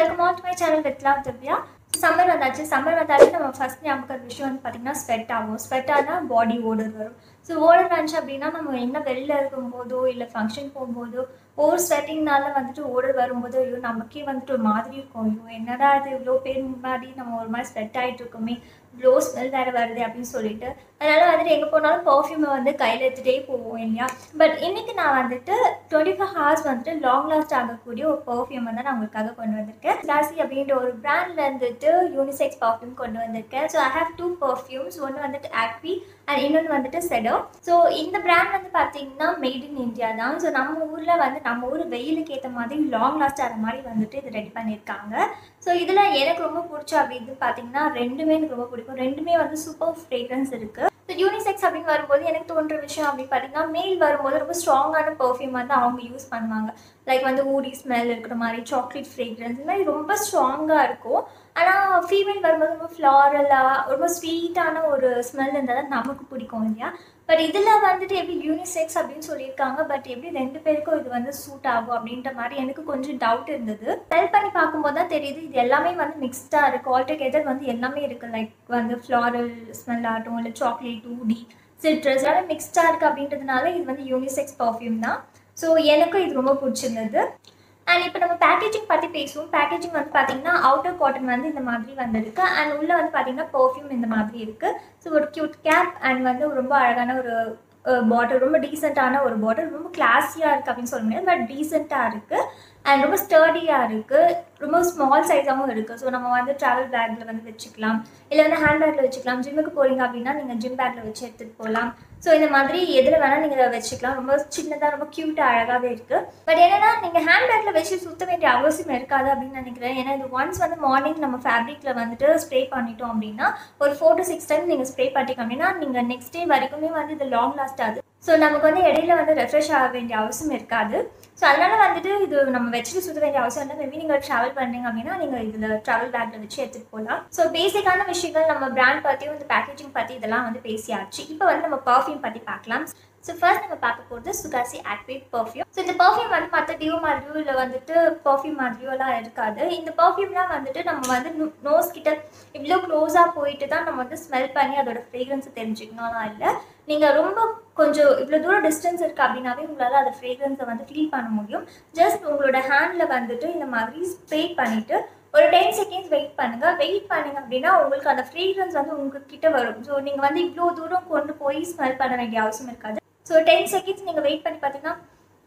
welcome all to my channel with love Divya summer வந்தாச்சு summer வந்தாலே நம்ம ஃபர்ஸ்ட் ஞாபகம் விஷயம் வந்து பார்த்தீங்கன்னா ஸ்வெட் ஆகும் ஸ்வெட் ஆனால் பாடி ஓடர் வரும் ஸோ ஓடர் வந்துச்சு அப்படின்னா நம்ம என்ன வெளில இருக்கும்போதோ இல்லை ஃபங்க்ஷன் போகும்போதோ ஓவர் ஸ்வெட்டிங்னால வந்துட்டு ஓடர் வரும்போது ஐயோ நமக்கே வந்துட்டு ஒரு மாதிரி இருக்கும் ஐயோ என்னடா இது இவ்வளோ பேர் முன்னாடி நம்ம ஒரு மாதிரி ஸ்வெட் ஆகிட்டு இருக்கோமே இவ்வளோ ஸ்மெல் வேறு வருது அப்படின்னு சொல்லிட்டு அதனால வந்துட்டு எங்கே போனாலும் பர்ஃப்யூமை வந்து கையில் எடுத்துகிட்டே போவோம் இல்லையா பட் இன்னைக்கு நான் வந்துட்டு டுவெண்ட்டி ஃபோர் ஹவர்ஸ் வந்துட்டு லாங் லாஸ்ட் ஆகக்கூடிய ஒரு பர்ஃப்யூம் வந்து நான் உங்களுக்காக கொண்டு வந்திருக்கேன் ராசி அப்படின்ற ஒரு பிராண்ட்ல இருந்துட்டு யூனிசெக்ஸ் பர்ஃப்யூம் கொண்டு வந்திருக்கேன் so I have two perfumes ஒன்று வந்துட்டு ஆக்வி அண்ட் இன்னொன்று வந்துட்டு செடோ ஸோ இந்த பிராண்ட் வந்து பார்த்தீங்கன்னா மேட் இன் இந்தியா தான் ஸோ நம்ம ஊரில் வந்து நம்ம ஊர் வெயிலுக்கு ஏற்ற மாதிரி லாங் லாஸ்ட் ஆகிற மாதிரி வந்துட்டு இது ரெடி பண்ணியிருக்காங்க ஸோ இதில் எனக்கு ரொம்ப பிடிச்ச அப்படின்னு பார்த்தீங்கன்னா ரெண்டுமே எனக்கு ரொம்ப பிடிக்கும் ரெண்டுமே வந்து சூப்பர் ஃப்ரேக்ரன்ஸ் இருக்குது ஸோ யூனிசெக்ஸ் அப்படின்னு வரும்போது எனக்கு தோன்ற விஷயம் அப்படின்னு பார்த்தீங்கன்னா மேல் வரும்போது ரொம்ப ஸ்ட்ராங்கான பர்ஃப்யூம் வந்து அவங்க யூஸ் பண்ணுவாங்க லைக் வந்து ஊடி ஸ்மெல் இருக்கிற மாதிரி சாக்லேட் ஃப்ரேக்ரன்ஸ் இந்த மாதிரி ரொம்ப ஸ்ட்ராங்காக இருக்கும் ஆனால் ஃபீமேல் வரும்போது ரொம்ப ஃப்ளாரலாக ரொம்ப ஸ்வீட்டான ஒரு ஸ்மெல் இருந்தால் தான் நமக்கு பிடிக்கும் இல்லையா பட் இதில் வந்துட்டு எப்படி யூனிசெக்ஸ் அப்படின்னு சொல்லியிருக்காங்க பட் எப்படி ரெண்டு பேருக்கும் இது வந்து சூட் ஆகும் அப்படின்ற மாதிரி எனக்கு கொஞ்சம் டவுட் இருந்தது ஸ்மெல் பண்ணி பார்க்கும்போது தான் தெரியுது இது எல்லாமே வந்து மிக்ஸ்டாக இருக்குது ஆல்டுகெதர் வந்து எல்லாமே இருக்குது லைக் வந்து ஃப்ளாரல் ஸ்மெல் ஆகட்டும் இல்லை சாக்லேட் ஊடி சிட்ரஸ் எல்லாமே மிக்ஸ்டாக இருக்குது அப்படின்றதுனால இது வந்து யூனிசெக்ஸ் பர்ஃப்யூம் தான் ஸோ எனக்கும் இது ரொம்ப பிடிச்சிருந்தது அண்ட் இப்போ நம்ம பேக்கேஜிங் பற்றி பேசுவோம் பேக்கேஜிங் வந்து பார்த்தீங்கன்னா அவுட்டர் காட்டன் வந்து இந்த மாதிரி வந்திருக்கு அண்ட் உள்ளே வந்து பார்த்தீங்கன்னா பர்ஃப்யூம் இந்த மாதிரி இருக்குது ஸோ ஒரு க்யூட் கேப் அண்ட் வந்து ரொம்ப அழகான ஒரு பாட்டில் ரொம்ப டீசெண்டான ஒரு பாட்டில் ரொம்ப கிளாஸியாக இருக்குது அப்படின்னு சொல்ல முடியாது பட் டீசெண்டாக இருக்குது அண்ட் ரொம்ப ஸ்டர்டியாக இருக்குது ரொம்ப ஸ்மால் சைஸாகவும் இருக்குது ஸோ நம்ம வந்து ட்ராவல் பேக்கில் வந்து வச்சுக்கலாம் இல்லை வந்து ஹேண்ட் பேக்கில் வச்சுக்கலாம் ஜிம்முக்கு போகிறீங்க அப்படின்னா நீங்கள் ஜிம் பேக்கில் வச்சு எடுத்துகிட்டு போகலாம் ஸோ இந்த மாதிரி எதில் வேணால் நீங்கள் வச்சுக்கலாம் ரொம்ப சின்னதாக ரொம்ப க்யூட்டாக அழகாகவே இருக்குது பட் என்னென்னா நீங்கள் ஹேண்ட் பேக்கில் வச்சு சுத்த வேண்டிய அவசியம் இருக்காது அப்படின்னு நினைக்கிறேன் ஏன்னா இது ஒன்ஸ் வந்து மார்னிங் நம்ம ஃபேப்ரிக்கில் வந்துட்டு ஸ்ப்ரே பண்ணிட்டோம் அப்படின்னா ஒரு ஃபோர் டு சிக்ஸ் டைம் நீங்கள் ஸ்ப்ரே பண்ணிட்டீங்க அப்படின்னா நீங்கள் நெக்ஸ்ட் டே வரைக்குமே வந்து இது லாங் லாஸ்ட் ஆகுது ஸோ நமக்கு வந்து இடையில வந்து ரெஃப்ரெஷ் ஆக வேண்டிய அவசியம் இருக்காது ஸோ அதனால் வந்துட்டு இது நம்ம வச்சுட்டு சுற்ற வேண்டிய அவசியம் இல்லை மேபி நீங்கள் ட்ராவல் பண்ணுறீங்க அப்படின்னா நீங்கள் இதில் ட்ராவல் பேக்கில் வச்சு எடுத்துகிட்டு போகலாம் ஸோ பேசிக்கான விஷயங்கள் நம்ம பிராண்ட் பற்றியும் இந்த பேக்கேஜிங் பற்றி இதெல்லாம் வந்து பேசியாச்சு இப்போ வந்து நம்ம பர்ஃப்யூம் பற்றி பார்க்கலாம் ஸோ ஃபர்ஸ்ட் நம்ம பார்க்க போகிறது சுகாசி ஆக்டிவ் பர்ஃப்யூம் ஸோ இந்த பர்ஃப்யூம் வந்து மற்ற டியோ மாதிரியோ இல்லை வந்துட்டு பர்ஃப்யூம் மாதிரியோலாம் இருக்காது இந்த பர்ஃப்யூம்லாம் வந்துட்டு நம்ம வந்து நோஸ் கிட்ட இவ்வளோ க்ளோஸாக போயிட்டு தான் நம்ம வந்து ஸ்மெல் பண்ணி அதோட ஃப்ரேக்ரன்ஸை தெரிஞ்சுக்கணும்லாம் இல்லை நீங்கள் ரொம்ப கொஞ்சம் இவ்வளோ தூரம் டிஸ்டன்ஸ் இருக்குது அப்படின்னாவே உங்களால் அந்த ஃப்ரேக்ரன்ஸை வந்து ஃபீல் பண்ண முடியும் ஜஸ்ட் உங்களோட ஹேண்டில் வந்துட்டு இந்த மாதிரி ஸ்ப்ரே பண்ணிவிட்டு ஒரு டென் செகண்ட்ஸ் வெயிட் பண்ணுங்கள் வெயிட் பண்ணுங்க அப்படின்னா உங்களுக்கு அந்த ஃப்ரேக்ரன்ஸ் வந்து உங்ககிட்ட வரும் ஸோ நீங்கள் வந்து இவ்வளோ தூரம் கொண்டு போய் ஸ்மெல் பண்ண வேண்டிய அவசியம் இருக்காது ஸோ டென் செகண்ட்ஸ் நீங்கள் வெயிட் பண்ணி பார்த்தீங்கன்னா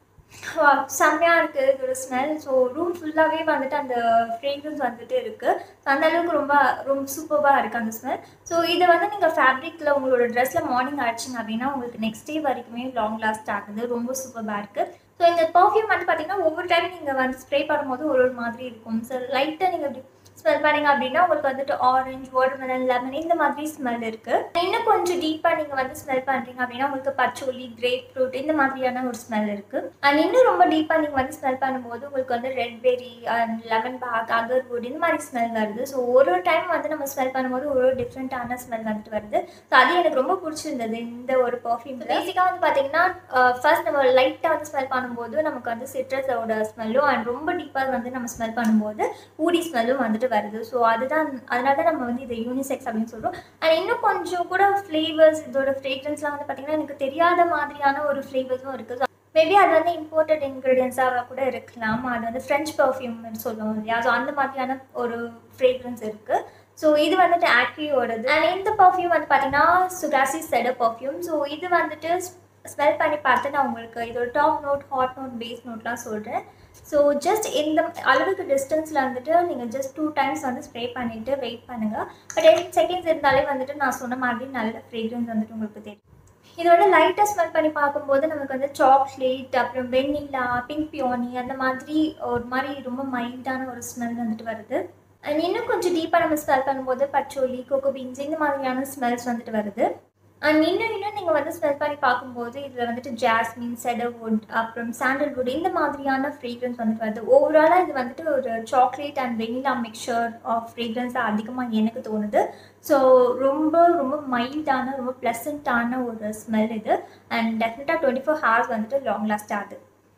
செம்மையாக இருக்குது இதோட ஸ்மெல் ஸோ ரூம் ஃபுல்லாகவே வந்துட்டு அந்த ஃப்ரேக்ரன்ஸ் வந்துட்டு இருக்குது ஸோ அந்த அளவுக்கு ரொம்ப ரொம்ப சூப்பராக இருக்குது அந்த ஸ்மெல் ஸோ இதை வந்து நீங்கள் ஃபேப்ரிக்கில் உங்களோட ட்ரெஸ்ஸில் மார்னிங் அடிச்சிங்க அப்படின்னா உங்களுக்கு நெக்ஸ்ட் டே வரைக்குமே லாங் லாஸ்ட் ஆகுது ரொம்ப சூப்பராக இருக்குது ஸோ இந்த பர்ஃப்யூம் வந்து பார்த்தீங்கன்னா ஒவ்வொரு டைம் நீங்கள் வந்து ஸ்ப்ரே பண்ணும்போது ஒரு ஒரு மாதிரி இருக்கும் ஸோ லைட்டாக நீங்கள் இப்படி ஸ்மெல் பண்ணீங்க அப்படின்னா உங்களுக்கு வந்துட்டு ஆரஞ்சு வாட்டர்மெலன் லெமன் இந்த மாதிரி ஸ்மெல் இருக்குது இன்னும் கொஞ்சம் டீப்பாக நீங்கள் வந்து ஸ்மெல் பண்ணுறீங்க அப்படின்னா உங்களுக்கு பச்சோலி கிரேப் ஃப்ரூட் இந்த மாதிரியான ஒரு ஸ்மெல் இருக்குது அண்ட் இன்னும் ரொம்ப டீப்பாக நீங்கள் வந்து ஸ்மெல் பண்ணும்போது உங்களுக்கு வந்து ரெட் பெரி அண்ட் லெமன் பாக் அகர்வுட் இந்த மாதிரி ஸ்மெல் வருது ஸோ ஒரு ஒரு டைம் வந்து நம்ம ஸ்மெல் பண்ணும்போது ஒரு ஒரு டிஃப்ரெண்ட்டான ஸ்மெல் வந்துட்டு வருது ஸோ அது எனக்கு ரொம்ப பிடிச்சிருந்தது இந்த ஒரு பர்ஃப்யூம் பேசிக்காக வந்து பார்த்தீங்கன்னா ஃபர்ஸ்ட் நம்ம லைட்டாக வந்து ஸ்மெல் பண்ணும்போது நமக்கு வந்து சிட்ரஸோட ஸ்மெல்லும் அண்ட் ரொம்ப டீப்பாக வந்து நம்ம ஸ்மெல் பண்ணும்போது ஊடி ஸ்மெல்லும் வந்துட்டு வருது ஸோ அதுதான் அதனால தான் நம்ம வந்து இதை யூனிசெக்ஸ் அப்படின்னு சொல்கிறோம் அண்ட் இன்னும் கொஞ்சம் கூட ஃப்ளேவர்ஸ் இதோட ஃப்ரேக்ரன்ஸ்லாம் வந்து பார்த்திங்கன்னா எனக்கு தெரியாத மாதிரியான ஒரு ஃப்ளேவர்ஸும் இருக்குது மேபி அது வந்து இம்போர்ட்டட் இன்க்ரீடியன்ஸாக கூட இருக்கலாம் அது வந்து ஃப்ரெஞ்ச் பர்ஃப்யூம்னு சொல்லுவோம் இல்லையா ஸோ அந்த மாதிரியான ஒரு ஃப்ரேக்ரன்ஸ் இருக்குது ஸோ இது வந்துட்டு ஆக்டிவோடது அண்ட் இந்த பர்ஃப்யூம் வந்து பார்த்தீங்கன்னா சுகாசி செட பர்ஃப்யூம் ஸோ இது வந்துட்டு ஸ்மெல் பண்ணி பார்த்து நான் உங்களுக்கு இதோட top note heart note base நோட்லாம் சொல்கிறேன் ஸோ ஜஸ்ட் இந்த அளவுக்கு டிஸ்டன்ஸில் வந்துட்டு நீங்கள் ஜஸ்ட் டூ டைம்ஸ் வந்து ஸ்ப்ரே பண்ணிவிட்டு வெயிட் பண்ணுங்கள் பட் டென் செகண்ட்ஸ் இருந்தாலே வந்துட்டு நான் சொன்ன மாதிரி நல்ல ஃப்ரேக்ரன்ஸ் வந்துட்டு உங்களுக்கு தெரியும் இது வந்து லைட்டாக ஸ்மெல் பண்ணி பார்க்கும்போது நமக்கு வந்து சாக்லேட் அப்புறம் வெண்ணிலா பிங்க் பியோனி அந்த மாதிரி ஒரு மாதிரி ரொம்ப மைல்டான ஒரு ஸ்மெல் வந்துட்டு வருது அண்ட் இன்னும் கொஞ்சம் டீப்பாக நம்ம ஸ்மெல் பண்ணும்போது பச்சோலி கோகோ பீன்ஸ் இந்த மாதிரியான ஸ்மெல்ஸ் வந்துட்டு வருது அண்ட் இன்னும் இன்னும் நீங்கள் வந்து ஸ்மெல் பண்ணி பார்க்கும்போது இதில் வந்துட்டு ஜாஸ்மின் செடர்வுட் அப்புறம் சாண்டல்வுட் இந்த மாதிரியான ஃப்ரேக்ரன்ஸ் வந்துட்டு வருது ஓவராலாக இது வந்துட்டு ஒரு chocolate and vanilla mixture of ஃப்ரேக்ரன்ஸாக அதிகமாக எனக்கு தோணுது ஸோ ரொம்ப ரொம்ப மைல்டான ரொம்ப ப்ளசண்ட்டான ஒரு ஸ்மெல் இது அண்ட் டெஃபினட்டாக டுவெண்ட்டி ஃபோர் ஹவர்ஸ் வந்துட்டு லாங் லாஸ்ட் ஆகுது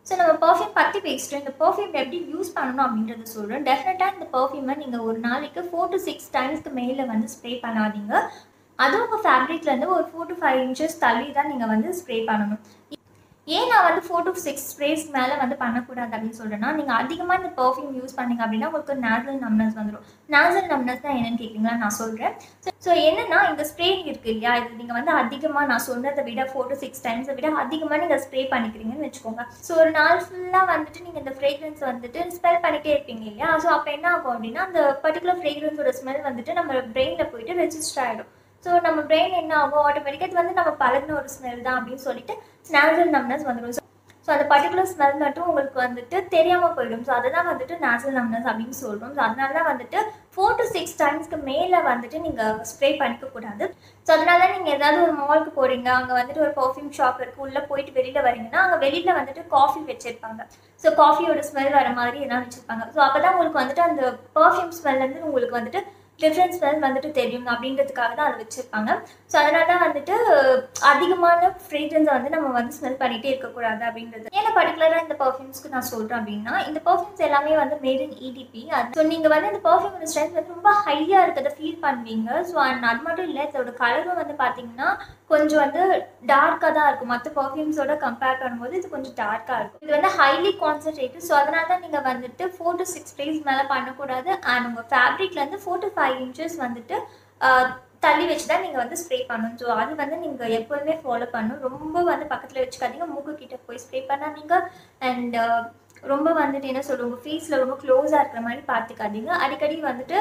ஸோ நம்ம பர்ஃப்யூம் பற்றி பேசிட்டோம் இந்த பர்ஃப்யூம் எப்படி யூஸ் பண்ணணும் அப்படின்றத சொல்கிறேன் டெஃபினட்டாக இந்த பர்ஃப்யூமை நீங்கள் ஒரு நாளைக்கு ஃபோர் டு சிக்ஸ் டைம்ஸ்க்கு மேலே வந்து ஸ்ப்ரே பண்ணாதீங்க அதுவும் உங்கள் ஃபேப்ரிக்லேருந்து ஒரு ஃபோர் டு ஃபைவ் இன்ச்சஸ் தள்ளி தான் நீங்கள் வந்து ஸ்ப்ரே பண்ணணும் ஏன் நான் வந்து ஃபோர் டு சிக்ஸ் ஸ்ப்ரேஸ் மேலே வந்து பண்ணக்கூடாது அப்படின்னு சொல்கிறேன்னா நீங்கள் அதிகமாக இந்த பர்ஃப்யூம் யூஸ் பண்ணீங்க அப்படின்னா உங்களுக்கு நேசல் நம்னஸ் வந்துடும் நேசல் நம்னஸ் தான் என்னன்னு கேட்குறீங்களா நான் சொல்கிறேன் ஸோ என்னன்னா இந்த ஸ்ப்ரே இருக்கு இல்லையா இது நீங்கள் வந்து அதிகமாக நான் சொன்னதை விட ஃபோர் டு சிக்ஸ் டைம்ஸை விட அதிகமாக நீங்கள் ஸ்ப்ரே பண்ணிக்கிறீங்கன்னு வச்சுக்கோங்க ஸோ ஒரு நாள் ஃபுல்லாக வந்துட்டு நீங்கள் இந்த ஃப்ரேக்ரன்ஸ் வந்துட்டு ஸ்மெல் பண்ணிட்டே இருப்பீங்க இல்லையா ஸோ அப்போ என்ன ஆகும் அப்படின்னா அந்த பர்டிகுலர் ஃப்ரேக்ரன்ஸோட ஸ்மெல் வந்துட்டு நம்ம பிரெயினில் போயிட்டு ரெஜிஸ்டர் ஆகிடும் ஸோ நம்ம பிரெயின் என்ன ஆகும் ஆட்டோமேட்டிக்காக இது வந்து நம்ம பழகின ஒரு ஸ்மெல் தான் அப்படின்னு சொல்லிட்டு நேசல் நம்னஸ் வந்துடும் ஸோ அந்த பர்டிகுலர் ஸ்மெல் மட்டும் உங்களுக்கு வந்துட்டு தெரியாமல் போயிடும் ஸோ அதை தான் வந்துட்டு நேசல் நம்னஸ் அப்படின்னு சொல்கிறோம் ஸோ அதனால தான் வந்துட்டு ஃபோர் டு சிக்ஸ் டைம்ஸ்க்கு மேலே வந்துட்டு நீங்கள் ஸ்ப்ரே பண்ணிக்கக்கூடாது ஸோ அதனால தான் நீங்கள் ஏதாவது ஒரு மாலுக்கு போகிறீங்க அங்கே வந்துட்டு ஒரு பர்ஃப்யூம் ஷாப் இருக்குது உள்ளே போயிட்டு வெளியில் வரீங்கன்னா அங்கே வெளியில் வந்துட்டு காஃபி வச்சுருப்பாங்க ஸோ காஃபியோட ஸ்மெல் வர மாதிரி எல்லாம் வச்சுருப்பாங்க ஸோ அப்போ தான் உங்களுக்கு வந்துட்டு அந்த பர்ஃப்யூம் ஸ்மெல்லேருந்து உங்களுக்கு வந்துட்டு டிஃப்ரெண்ட் ஸ்மெல் வந்துட்டு தெரியும் அப்படின்றதுக்காக தான் அதை வச்சுருப்பாங்க ஸோ அதனால தான் வந்துட்டு அதிகமான ஃப்ரேக்ரன்ஸை வந்து நம்ம வந்து ஸ்மெல் பண்ணிகிட்டே இருக்கக்கூடாது அப்படின்றது ஏன்னா பர்டிகுலராக இந்த பர்ஃப்யூம்ஸ்க்கு நான் சொல்கிறேன் அப்படின்னா இந்த பர்ஃப்யூம்ஸ் எல்லாமே வந்து மேட் இன் இடிபி ஸோ நீங்கள் வந்து இந்த பர்ஃப்யூமோட ஸ்ட்ரென்த் வந்து ரொம்ப ஹையாக இருக்கிறத ஃபீல் பண்ணுவீங்க ஸோ அண்ட் அது மட்டும் இல்லை இதோட கலரும் வந்து பார்த்தீங்கன்னா கொஞ்சம் வந்து டார்க்காக தான் இருக்கும் மற்ற பர்ஃப்யூம்ஸோட கம்பேர் பண்ணும்போது இது கொஞ்சம் டார்க்காக இருக்கும் இது வந்து ஹைலி கான்சன்ட்ரேட்டட் ஸோ அதனால தான் நீங்கள் வந்துட்டு ஃபோர் டு சிக்ஸ் டேஸ் மேலே பண்ணக்கூடாது அண்ட் உங்கள் ஃபேப்ரிக்லேருந்து ஃபோர் டு ஃபைவ் இன்ச்சஸ் வந்துட்டு தள்ளி வச்சு தான் நீங்கள் வந்து ஸ்ப்ரே பண்ணணும் ஸோ அது வந்து நீங்கள் எப்போதுமே ஃபாலோ பண்ணணும் ரொம்ப வந்து பக்கத்தில் வச்சுக்காதீங்க மூக்கு கிட்ட போய் ஸ்ப்ரே பண்ணாதீங்க அண்ட் ரொம்ப வந்துட்டு என்ன சொல்லுவோம் உங்கள் ஃபேஸில் ரொம்ப க்ளோஸாக இருக்கிற மாதிரி பார்த்துக்காதீங்க அடிக்கடி வந்துட்டு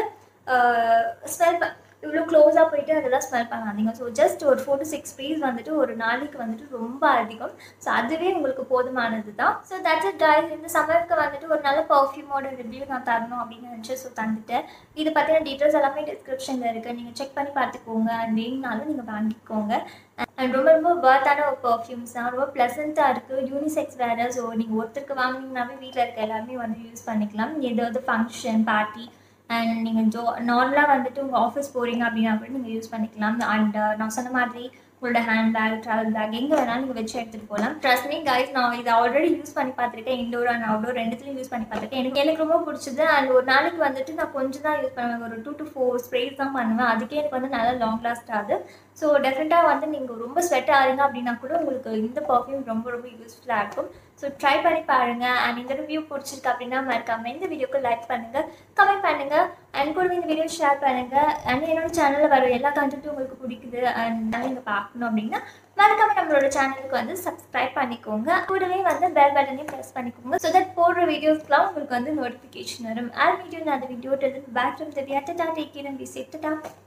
ஸ்மெல் இவ்வளோ க்ளோஸாக போயிட்டு அதெல்லாம் ஸ்மெல் பண்ணாதீங்க ஸோ ஜஸ்ட் ஒரு ஃபோர் டு சிக்ஸ் ஸ்ப்ரேஸ் வந்துட்டு ஒரு நாளைக்கு வந்துட்டு ரொம்ப அதிகம் ஸோ அதுவே உங்களுக்கு போதுமானது தான் ஸோ தட்ஸ் இட் கைஸ் இந்த சம்மருக்கு வந்துட்டு ஒரு நல்ல பர்ஃப்யூமோட ரிவ்யூ நான் தரணும் அப்படின்னு நினச்சி ஸோ தந்துட்டேன் இது பற்றின டீட்டெயில்ஸ் எல்லாமே டிஸ்கிரிப்ஷனில் இருக்குது நீங்கள் செக் பண்ணி பார்த்துக்கோங்க அண்ட் வேணுனாலும் நீங்கள் வாங்கிக்கோங்க அண்ட் ரொம்ப ரொம்ப பர்த்தான ஒரு பர்ஃப்யூம்ஸ் தான் ரொம்ப ப்ளசண்ட்டாக இருக்குது யூனிசெக்ஸ் வேறு ஸோ நீங்கள் ஒருத்தருக்கு வாங்கினீங்கனாவே வீட்டில் இருக்க எல்லாருமே வந்து யூஸ் பண்ணிக்கலாம் ஏதாவது ஃபங்க்ஷன் பார்ட்டி அண்ட் நீங்கள் ஜோ நார்மலாக வந்துட்டு உங்கள் ஆஃபீஸ் போகிறீங்க அப்படின்னா கூட நீங்கள் யூஸ் பண்ணிக்கலாம் அண்ட் நான் சொன்ன மாதிரி உங்களோட ஹேண்ட் பேக் ட்ராவல் பேக் எங்கே வேணாலும் நீங்கள் வச்சு எடுத்துகிட்டு போகலாம் ட்ரஸ்ட் மீ கைஸ் நான் இதை ஆல்ரெடி யூஸ் பண்ணி பார்த்துருக்கேன் இண்டோர் அண்ட் அவுடோர் ரெண்டுத்துலையும் யூஸ் பண்ணி பார்த்துருக்கேன் எனக்கு எனக்கு ரொம்ப பிடிச்சது அண்ட் ஒரு நாளைக்கு வந்துட்டு நான் கொஞ்சம் தான் யூஸ் பண்ணுவேன் ஒரு டூ டு ஃபோர் ஸ்ப்ரேஸ் தான் பண்ணுவேன் அதுக்கே எனக்கு வந்து நல்லா லாங் லாஸ்ட் ஆகுது ஸோ டெஃபினட்டாக வந்து நீங்கள் ரொம்ப ஸ்வெட் ஆகிறீங்க அப்படின்னா கூட உங்களுக்கு இந்த பர்ஃப்யூம் ரொம்ப ரொம்ப யூஸ்ஃபுல்லாக இருக்கும் ஸோ ட்ரை பண்ணி பாருங்கள் அண்ட் இந்த ரிவ்யூ பிடிச்சிருக்கு அப்படின்னா மறக்காமல் இந்த வீடியோக்கு லைக் பண்ணுங்கள் கமெண்ட் பண்ணுங்கள் அண்ட் கூட இந்த வீடியோ ஷேர் பண்ணுங்கள் அண்ட் என்னோட சேனலில் வர எல்லா கண்டென்ட்டும் உங்களுக்கு பிடிக்குது அண்ட் நீங்கள் பார்க்கணும் அப்படின்னா மறக்காம நம்மளோட சேனலுக்கு வந்து சப்ஸ்கிரைப் பண்ணிக்கோங்க கூடவே வந்து பெல் பட்டனையும் ப்ரெஸ் பண்ணிக்கோங்க ஸோ தட் போடுற வீடியோஸ்க்குலாம் உங்களுக்கு வந்து நோட்டிஃபிகேஷன் வரும் ஆல் வீடியோ அந்த video delivery back from the take care and be safe top